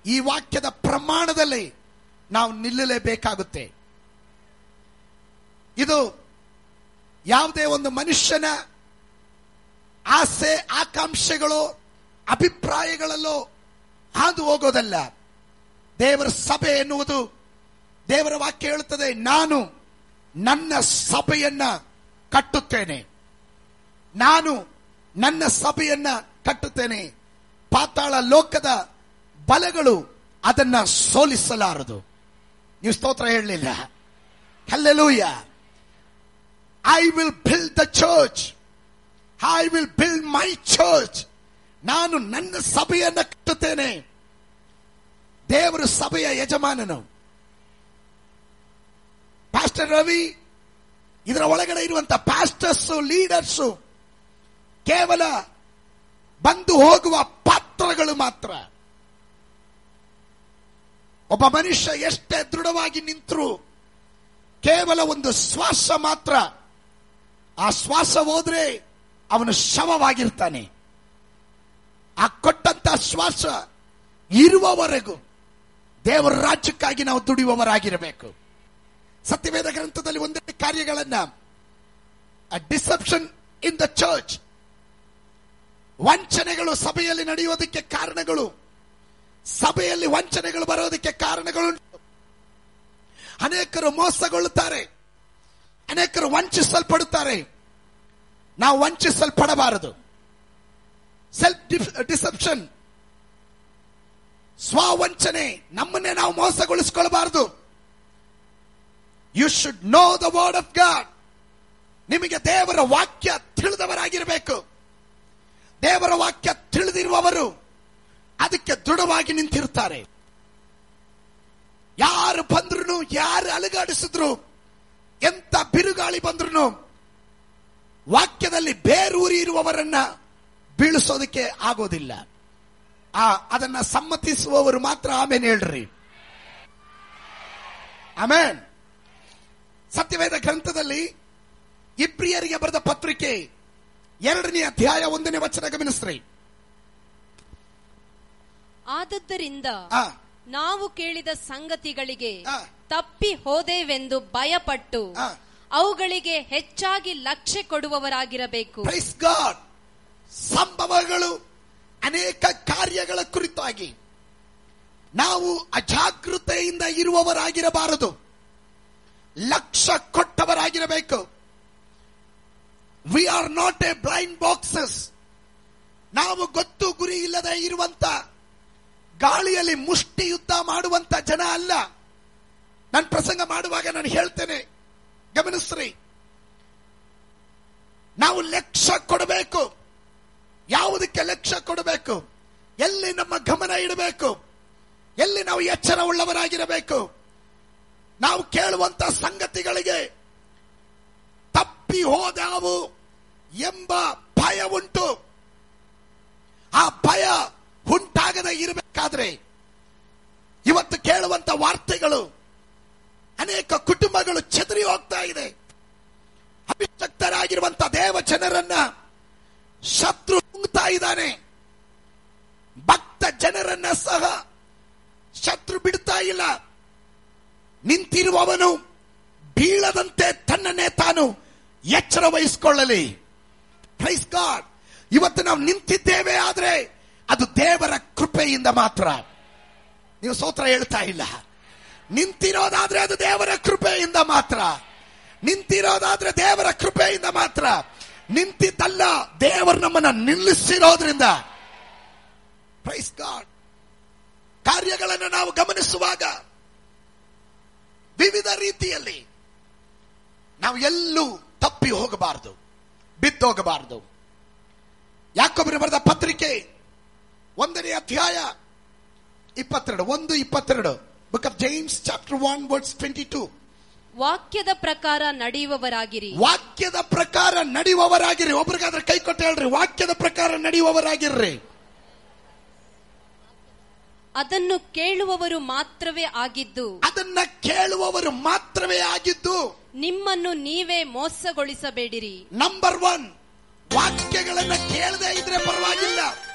ಈ ವಾಕ್ಯದ ಪ್ರಮಾಣದಲ್ಲಿ ನಾವು ನಿಲ್ಲಲೇಬೇಕಾಗುತ್ತೆ ಇದು ಯಾವುದೇ ಒಂದು ಮನುಷ್ಯನ ಆಸೆ ಆಕಾಂಕ್ಷೆಗಳು ಅಭಿಪ್ರಾಯಗಳಲ್ಲೋ ಹಾದು ಹೋಗೋದಲ್ಲ ದೇವರ ಸಭೆ ಎನ್ನುವುದು ದೇವರ ವಾಕ್ಯ ಹೇಳುತ್ತದೆ ನಾನು ನನ್ನ ಸಭೆಯನ್ನ ಕಟ್ಟುತ್ತೇನೆ ನಾನು ನನ್ನ ಸಭೆಯನ್ನ ಕಟ್ಟುತ್ತೇನೆ ಪಾತಾಳ ಲೋಕದ ಬಲಗಳು ಅದನ್ನ ಸೋಲಿಸಲಾರದು ನೀವು ಸ್ತೋತ್ರ ಹೇಳಲಿಲ್ಲ hallelujah I will build the church I will build my church ನಾನು ನನ್ನ ಸಭೆಯನ್ನ ಕಟ್ಟುತ್ತೇನೆ ದೇವರು ಸಭೆಯ ಯಜಮಾನನು ಪಾಸ್ಟರ್ ರವಿ ಇದರ ಒಳಗಡೆ ಇರುವಂತ ಪಾಸ್ಟರ್ಸ್ ಲೀಡರ್ಸ್ ಕೇವಲ ಬಂದು ಹೋಗುವ ಪಾತ್ರಗಳು ಮಾತ್ರ ಒಬ್ಬ ಮನುಷ್ಯ ಎಷ್ಟೇ ದೃಢವಾಗಿ ನಿಂತರೂ ಕೇವಲ ಒಂದು ಶ್ವಾಸ ಮಾತ್ರ ಆ ಶ್ವಾಸ ಹೋದ್ರೆ ಅವನು ಶವವಾಗಿರ್ತಾನೆ ಆ ಕೊಟ್ಟಂತ ಶ್ವಾಸ ಇರುವವರೆಗೂ ದೇವರ ರಾಜ್ಯಕ್ಕಾಗಿ ನಾವು ದುಡಿಯುವವರಾಗಿರಬೇಕು ಸತ್ಯವೇದ ಗ್ರಂಥದಲ್ಲಿ ಒಂದೇ ಕಾರ್ಯಗಳನ್ನ ಡಿಸೆಪ್ಷನ್ ಇನ್ ದ ಚರ್ಚ್ ವಂಚನೆಗಳು ಸಭೆಯಲ್ಲಿ ನಡೆಯೋದಕ್ಕೆ ಕಾರಣಗಳು ಸಭೆಯಲ್ಲಿ ವಂಚನೆಗಳು ಬರೋದಕ್ಕೆ ಕಾರಣಗಳುಂಟು ಅನೇಕರು ಮೋಸಗೊಳ್ಳುತ್ತಾರೆ ಅನೇಕರು ವಂಚಿಸಲ್ಪಡುತ್ತಾರೆ ನಾವು ವಂಚಿಸಲ್ಪಡಬಾರದು ಸೆಲ್ಫ್ ಡಿಸೆಪ್ಷನ್ ಸ್ವಾವಂಚನೆ ನಮ್ಮನ್ನೇ ನಾವು ಮೋಸಗೊಳಿಸಿಕೊಳ್ಳಬಾರದು you should know the word of God ನಿಮಗೆ ದೇವರ ವಾಕ್ಯ ತಿಳಿದವರಾಗಿರಬೇಕು ದೇವರ ವಾಕ್ಯ ತಿಳಿದಿರುವವರು ಅದಕ್ಕೆ ದೃಢವಾಗಿ ನಿಂತಿರ್ತಾರೆ ಯಾರು ಬಂದ್ರು ಯಾರು ಅಲುಗಾಡಿಸಿದ್ರು ಎಂತ ಬಿರುಗಾಳಿ ಬಂದ್ರು ವಾಕ್ಯದಲ್ಲಿ ಬೇರೂರಿ ಇರುವವರನ್ನ ಬೀಳಿಸೋದಕ್ಕೆ ಆಗೋದಿಲ್ಲ ಆ ಅದನ್ನ ಸಮ್ಮತಿಸುವವರು ಮಾತ್ರ ಆಮೇಲೆ ಹೇಳ್ರಿ ಆಮೇನ್ ಸತ್ಯವೇದ ಗ್ರಂಥದಲ್ಲಿ ಇಬ್ರಿಯರಿಗೆ ಬರೆದ ಪತ್ರಿಕೆ ಎರಡನೇ ಅಧ್ಯಾಯ ಒಂದನೇ ವಚನ ಗಮನಿಸ್ರಿ ಆದದ್ದರಿಂದ ಆ, ನಾವು ಕೇಳಿದ ಸಂಗತಿಗಳಿಗೆ ಆ. ತಪ್ಪಿ ಹೋದೇವೆಂದು ಭಯಪಟ್ಟು ಆ. ಅವುಗಳಿಗೆ ಹೆಚ್ಚಾಗಿ ಲಕ್ಷ್ಯ ಕೊಡುವವರಾಗಿರಬೇಕು ಪ್ರೈಸ್ ಗಾಡ್ ಸಂಭವಗಳು ಅನೇಕ ಕಾರ್ಯಗಳ ಕುರಿತಾಗಿ ನಾವು ಅಜಾಗೃತೆಯಿಂದ ಇರುವವರಾಗಿರಬಾರದು ಲಕ್ಷ್ಯ ಕೊಟ್ಟವರಾಗಿರಬೇಕು we are not a blind boxes ನಾವು ಗೊತ್ತು ಗುರಿ ಇಲ್ಲದೆ ಇರುವಂತ ಗಾಳಿಯಲ್ಲಿ ಮುಷ್ಟಿ ಯುದ್ಧ ಮಾಡುವಂತ ಜನ ಅಲ್ಲ ನಾನು ಪ್ರಸಂಗ ಮಾಡುವಾಗ ನಾನು ಹೇಳ್ತೇನೆ ಗಮನಿಸ್ರಿ ನಾವು ಲಕ್ಷ್ಯ ಕೊಡಬೇಕು ಯಾವುದಕ್ಕೆ ಲಕ್ಷ್ಯ ಕೊಡಬೇಕು ಎಲ್ಲಿ ನಮ್ಮ ಗಮನ ಇಡಬೇಕು ಎಲ್ಲಿ ನಾವು ಎಚ್ಚರ ಉಳ್ಳವರಾಗಿರಬೇಕು ನಾವು ಕೇಳುವಂತ ಸಂಗತಿಗಳಿಗೆ ತಪ್ಪಿ ಹೋದಾವು ಎಂಬ ಭಯ ಉಂಟು ಆ ಭಯ ಉಂಟಾಗದೆ ಇರಬೇಕಾದ್ರೆ ಇವತ್ತು ಕೇಳುವಂತ ವಾರ್ತೆಗಳು ಅನೇಕ ಕುಟುಂಬಗಳು ಚೆದರಿ ಹೋಗ್ತಾ ಇದೆ ಅಭಿಷಕ್ತರಾಗಿರುವಂತ ದೇವ ಜನರನ್ನ ಶತ್ರು ನುಂಗ್ತಾ ಇದ್ದಾನೆ ಭಕ್ತ ಜನರನ್ನ ಸಹ ಶತ್ರು ಬಿಡ್ತಾ ಇಲ್ಲ ನಿಂತಿರುವವನು ಬೀಳದಂತೆ ತನ್ನನ್ನೇ ತಾನು ಎಚ್ಚರ ವಹಿಸಿಕೊಳ್ಳಲಿ ಪ್ರೈಸ್ ಗಾಡ್ ಇವತ್ತು ನಾವು ನಿಂತಿದ್ದೇವೆ ಆದ್ರೆ ಅದು ದೇವರ ಕೃಪೆಯಿಂದ ಮಾತ್ರ ನೀವು ಸೋತ್ರ ಹೇಳ್ತಾ ಇಲ್ಲ ನಿಂತಿರೋದಾದ್ರೆ ಅದು ದೇವರ ಕೃಪೆಯಿಂದ ಮಾತ್ರ ನಿಂತಿರೋದಾದ್ರೆ ದೇವರ ಕೃಪೆಯಿಂದ ಮಾತ್ರ ನಿಂತಿದ್ದಲ್ಲ ದೇವರು ನಮ್ಮನ್ನ ನಿಲ್ಲಿಸಿರೋದ್ರಿಂದ ಪ್ರೈಸ್ ಗಾಡ್ ಕಾರ್ಯಗಳನ್ನು ನಾವು ಗಮನಿಸುವಾಗ ವಿವಿಧ ರೀತಿಯಲ್ಲಿ ನಾವು ಎಲ್ಲೂ ತಪ್ಪಿ ಹೋಗಬಾರದು ಬಿದ್ದೋಗಬಾರದು ಯಾಕೊಬ್ಬರು ಬರೆದ ಪತ್ರಿಕೆ ಒಂದನೇ ಅಧ್ಯಾಯ ಇಪ್ಪತ್ತೆರಡು ಒಂದು ಇಪ್ಪತ್ತೆರಡು book of James chapter one words twenty two ವಾಕ್ಯದ ಪ್ರಕಾರ ನಡೆಯುವವರಾಗಿರಿ ವಾಕ್ಯದ ಪ್ರಕಾರ ನಡೆಯುವವರಾಗಿರಿ ಒಬ್ರಿಗಾದ್ರೆ ಕೈ ಕೊಟ್ಟು ಹೇಳ್ರಿ ವಾಕ್ಯದ ಪ್ರಕಾರ ನಡೆಯುವವರಾಗಿರ್ರಿ ಅದನ್ನು ಕೇಳುವವರು ಮಾತ್ರವೇ ಆಗಿದ್ದು ಅದನ್ನ ಕೇಳುವವರು ಮಾತ್ರವೇ ಆಗಿದ್ದು ನಿಮ್ಮನ್ನು ನೀವೇ ಮೋಸಗೊಳಿಸಬೇಡಿರಿ ನಂಬರ್ ಒನ್ ವಾಕ್ಯಗಳನ್ನ ಕೇಳದೆ ಇದ್ರೆ ಪರವಾಗಿಲ್ಲ